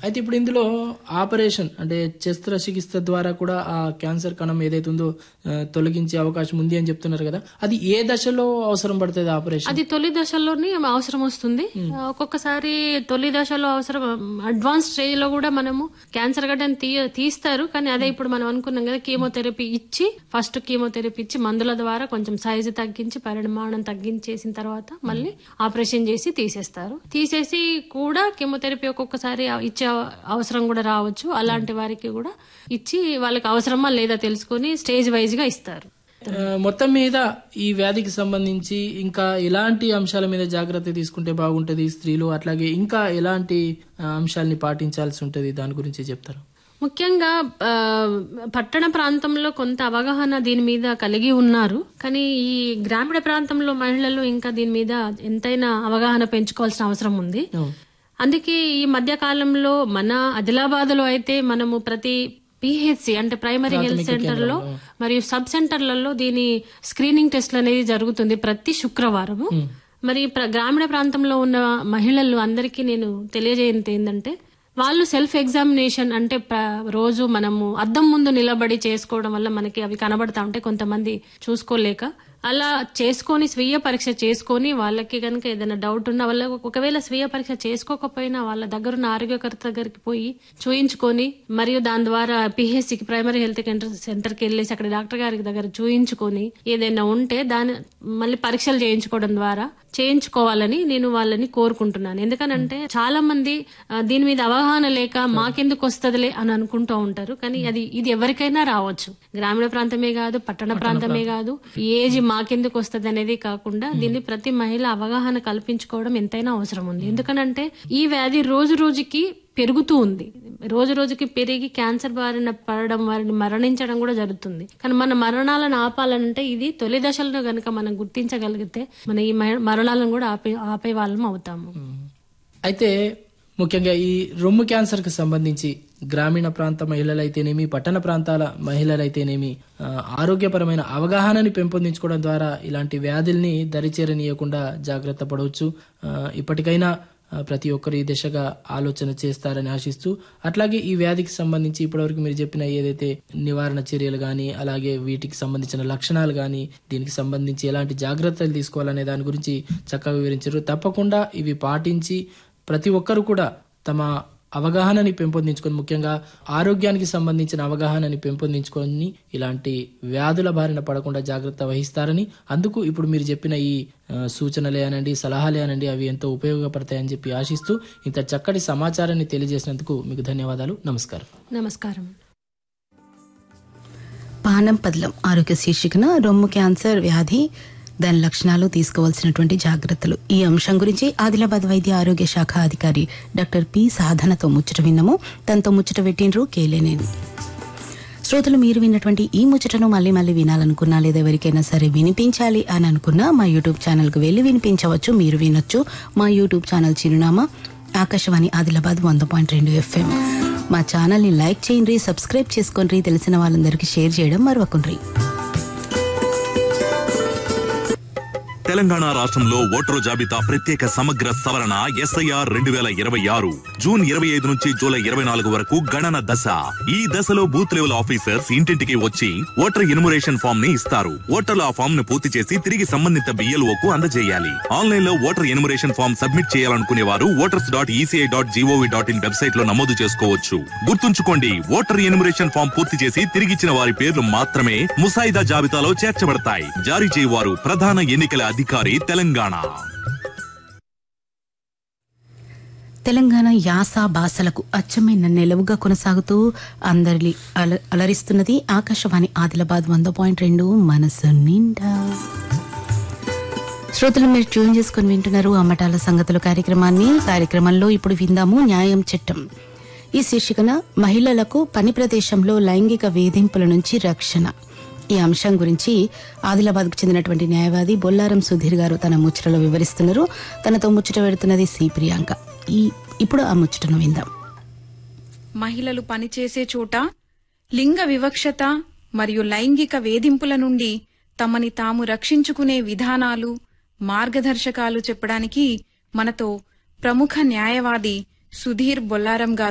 అయితే ఇప్పుడు ఇందులో ఆపరేషన్ అంటే శస్త్రచికిత్స ద్వారా కూడా ఆ క్యాన్సర్ కణం ఏదైతే ఉందో ఆ, తొలగించే అవకాశం ఉంది అని చెప్తున్నారు కదా అది ఏ దశలో అవసరం పడుతుంది ఆపరేషన్ అది తొలి దశలోనే అవసరం వస్తుంది ఒక్కొక్కసారి తొలి దశలో అవసరం అడ్వాన్స్ స్టేజ్ లో కూడా మనము క్యాన్సర్ గడ్డని తీ తీస్తారు కానీ అదే ఇప్పుడు మనం అనుకున్నాం కదా కీమోథెరపీ ఇచ్చి ఫస్ట్ కీమోథెరపీ ఇచ్చి మందుల ద్వారా కొంచెం సైజు తగ్గించి పరిమాణం తగ్గించేసిన తర్వాత మళ్ళీ ఆపరేషన్ చేసి తీసేస్తారు తీసేసి కూడా కీమోథెరపీ ఒక్కొక్కసారి ఇచ్చే అవసరం కూడా రావచ్చు అలాంటి వారికి కూడా ఇచ్చి వాళ్ళకి అవసరమా లేదా తెలుసుకొని స్టేజ్ వైజ్ గా ఇస్తారు ఆ, మొత్తం మీద ఈ వ్యాధికి సంబంధించి ఇంకా ఎలాంటి అంశాల మీద జాగ్రత్త తీసుకుంటే బాగుంటది స్త్రీలు అట్లాగే ఇంకా ఎలాంటి ఆ, అంశాలని పాటించాల్సి ఉంటది దాని గురించి చెప్తారు ముఖ్యంగా ఆ, పట్టణ ప్రాంతంలో కొంత అవగాహన దీని మీద కలిగి ఉన్నారు కానీ ఈ గ్రామీణ ప్రాంతంలో మహిళలు ఇంకా దీని మీద ఎంతైనా అవగాహన పెంచుకోవాల్సిన అవసరం ఉంది అందుకే ఈ మధ్య కాలంలో మన ఆదిలాబాద్ లో అయితే మనము ప్రతి పిహెచ్సి అంటే ప్రైమరీ హెల్త్ సెంటర్ లో మరియు సబ్ సెంటర్లలో దీని స్క్రీనింగ్ టెస్ట్లు అనేది జరుగుతుంది ప్రతి శుక్రవారము మరి ప్ర- గ్రామీణ ప్రాంతంలో ఉన్న మహిళలు అందరికీ నేను తెలియజేయంత ఏంటంటే వాళ్ళు సెల్ఫ్ ఎగ్జామినేషన్ అంటే ప్ర- రోజు మనము అద్దం ముందు నిలబడి చేసుకోవడం వల్ల మనకి అవి కనబడతా ఉంటాయి కొంతమంది చూసుకోలేక అలా చేసుకొని స్వీయ పరీక్ష చేసుకొని వాళ్ళకి కనుక ఏదైనా డౌట్ ఉన్న వాళ్ళ ఒకవేళ స్వీయ పరీక్ష చేసుకోకపోయినా వాళ్ళ దగ్గరున్న ఆరోగ్యకర్త దగ్గరికి పోయి చూయించుకొని మరియు దాని ద్వారా పిహెచ్సికి ప్రైమరీ హెల్త్ సెంటర్ కి వెళ్ళేసి అక్కడ డాక్టర్ గారి దగ్గర చూయించుకొని ఏదైనా ఉంటే దాని మళ్ళీ పరీక్షలు చేయించుకోవడం ద్వారా చేయించుకోవాలని నేను వాళ్ళని కోరుకుంటున్నాను ఎందుకనంటే చాలా మంది ఆ, దీని మీద అవగాహన లేక మాకెందుకు వస్తదిలే అని అనుకుంటూ ఉంటారు కానీ అది ఇది ఎవరికైనా రావచ్చు గ్రామీణ ప్రాంతమే కాదు పట్టణ ప్రాంతమే కాదు ఈ ఏజ్ మాకెందుకు వస్తుంది అనేది కాకుండా దీన్ని ప్రతి మహిళ అవగాహన కల్పించుకోవడం ఎంతైనా అవసరం ఉంది ఎందుకనంటే ఈ వ్యాధి రోజు రోజుకి పెరుగుతూ ఉంది రోజు రోజుకి పెరిగి క్యాన్సర్ బారిన పడడం వారిని మరణించడం కూడా జరుగుతుంది కానీ మన మరణాలను ఆపాలంటే ఇది తొలి దశలను గనుక మనం గుర్తించగలిగితే మన ఈ మ- మరణాలను కూడా ఆపే ఆపే వాళ్ళం అవుతాము అయితే ముఖ్యంగా ఈ రొమ్ము క్యాన్సర్ కి సంబంధించి గ్రామీణ ప్రాంత మహిళలైతేనేమి పట్టణ ప్రాంతాల మహిళలైతేనేమి ఆ, ఆరోగ్యపరమైన అవగాహనని పెంపొందించుకోవడం ద్వారా ఇలాంటి వ్యాధుల్ని దరిచేరనీయకుండా జాగ్రత్త పడవచ్చు ఆ, ఇప్పటికైనా ఆ, ప్రతి ఒక్కరు ఈ దిశగా ఆలోచన చేస్తారని ఆశిస్తూ అట్లాగే ఈ వ్యాధికి సంబంధించి ఇప్పటివరకు మీరు చెప్పిన ఏదైతే నివారణ చర్యలు కానీ అలాగే వీటికి సంబంధించిన లక్షణాలు కానీ దీనికి సంబంధించి ఎలాంటి జాగ్రత్తలు తీసుకోవాలనే దాని గురించి చక్కగా వివరించారు తప్పకుండా ఇవి పాటించి ప్రతి ఒక్కరు కూడా తమ అవగాహనని పెంపొందించుకొని ముఖ్యంగా ఆరోగ్యానికి సంబంధించిన అవగాహనని పెంపొందించుకొని ఇలాంటి వ్యాధుల బారిన పడకుండా జాగ్రత్త వహిస్తారని అందుకు ఇప్పుడు మీరు చెప్పిన ఈ ఆ, సూచనలే అనండి సలహాలే అనండి అవి ఎంతో ఉపయోగపడతాయని చెప్పి ఆశిస్తూ ఇంత చక్కటి సమాచారాన్ని తెలియజేసినందుకు మీకు ధన్యవాదాలు నమస్కారం నమస్కారం పానం పదలం ఆరోగ్య శీర్షికన రొమ్ము క్యాన్సర్ వ్యాధి దాని లక్షణాలు తీసుకోవాల్సినటువంటి జాగ్రత్తలు ఈ అంశం గురించి ఆదిలాబాద్ వైద్య ఆరోగ్య శాఖ అధికారి డాక్టర్ పి సాధనతో ముచ్చట విన్నాము తనతో ముచ్చట పెట్టినరు కేలేనేని శ్రోతలు మీరు విన్నటువంటి ఈ ముచ్చటను మళ్ళీ మళ్ళీ వినాలనుకున్నా లేదా ఎవరికైనా సరే వినిపించాలి అని అనుకున్నా మా యూట్యూబ్ ఛానల్కి వెళ్ళి వినిపించవచ్చు మీరు వినొచ్చు మా యూట్యూబ్ ఛానల్ చిరునామా ఆకాశవాణి ఆదిలాబాద్ వంద పాయింట్ రెండు ఎఫ్ఎం మా ఛానల్ని లైక్ చేయండి సబ్స్క్రైబ్ చేసుకోండి తెలిసిన వాళ్ళందరికీ షేర్ చేయడం మరవకుండ్రి తెలంగాణ రాష్ట్రంలో ఓటరు జాబితా ప్రత్యేక సమగ్ర సవరణ ఎస్ఐఆర్ రెండు వేల ఇరవై ఆరు జూన్ ఇరవై ఐదు నుంచి జూలై ఇరవై నాలుగు వరకు గణన దశ ఈ దశలో బూత్ లెవెల్ ఆఫీసర్స్ ఇంటింటికి వచ్చి ఓటర్ ఎన్యుమరేషన్ ఫామ్ ని ఇస్తారు ఓటర్లు ఆ ఫామ్ ను పూర్తి చేసి తిరిగి సంబంధిత బిఎల్ఓ కు అందజేయాలి ఆన్లైన్ లో ఓటర్ ఎన్యుమరేషన్ ఫామ్ సబ్మిట్ చేయాలనుకునే వారు voters dot ECI dot GOV dot in website లో నమోదు చేసుకోవచ్చు గుర్తుంచుకోండి ఓటర్ ఎన్యుమరేషన్ ఫామ్ పూర్తి చేసి తిరిగిచ్చిన వారి పేర్లు మాత్రమే ముసాయిదా జాబితాలో చేర్చబడతాయి జారీ చేయవారు ప్రధాన ఎన్నికల అధికారి తెలంగాణ తెలంగాణ యాస భాషలకు అచ్చమైన నిలవుగా కొనసాగుతూ అందరి అల- అలరిస్తున్నది ఆకాశవాణి ఆదిలాబాద్ వంద పాయింట్ రెండు మనసు నిండా శ్రోతలు మీరు ట్యూన్ చేసుకుని వింటున్నారు అమ్మటాల సంగతుల కార్యక్రమాన్ని కార్యక్రమంలో ఇప్పుడు విందాము న్యాయం చట్టం ఈ శీర్షికన మహిళలకు పని ప్రదేశంలో లైంగిక వేధింపుల నుంచి రక్షణ ఈ అంశం గురించి ఆదిలాబాద్కు చెందినటువంటి న్యాయవాది బొల్లారం సుధీర్ గారు తన ముచ్చటలో వివరిస్తున్నారు తనతో ముచ్చట పెడుతున్నది సి ప్రియాంక ఈ ఇప్పుడు ఆ ముచ్చటను విందాం మహిళలు పనిచేసే చోట లింగ వివక్షత మరియు లైంగిక వేధింపుల నుండి తమని తాము రక్షించుకునే విధానాలు మార్గదర్శకాలు చెప్పడానికి మనతో ప్రముఖ న్యాయవాది సుధీర్ బొల్లారం గారు